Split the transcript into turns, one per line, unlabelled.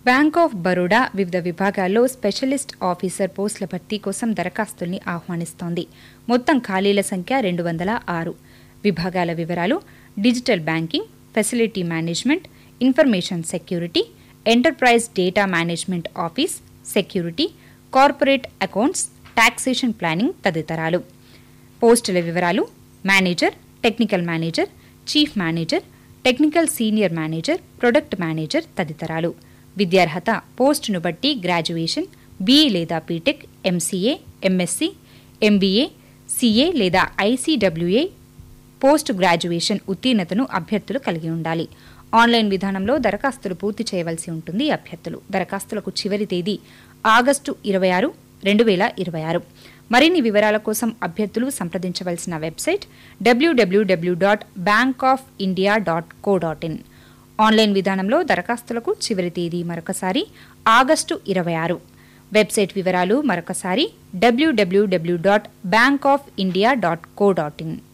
bank of Baroda వివిధ విభాగాల్లో specialist officer పోస్టుల భర్తీ కోసం దరఖాస్తుల్ని ఆహ్వానిస్తోంది మొత్తం ఖాళీల సంఖ్య రెండు వందల ఆరు విభాగాల వివరాలు digital banking facility management information security enterprise data management office security corporate accounts taxation planning తదితరాలు పోస్టుల వివరాలు manager technical manager chief manager technical senior manager product manager తదితరాలు విద్యార్హత పోస్టును బట్టి గ్రాడ్యుయేషన్ బీఈ లేదా BTech MCA MSc MBA CA లేదా ICWA post graduation ఉత్తీర్ణతను అభ్యర్థులు కలిగి ఉండాలి ఆన్లైన్ విధానంలో దరఖాస్తులు పూర్తి చేయవలసి ఉంటుంది అభ్యర్థులు దరఖాస్తులకు చివరి తేదీ ఆగస్టు ఇరవై ఆరు రెండు వేల ఇరవై ఆరు మరిన్ని వివరాల కోసం అభ్యర్థులు సంప్రదించవలసిన website WWW dot bank of India dot co dot in online విధానంలో దరఖాస్తులకు చివరి తేదీ మరొకసారి ఆగస్టు ఇరవై ఆరు వెబ్సైట్ వివరాలు మరొకసారి WWW dot bank of India dot co dot in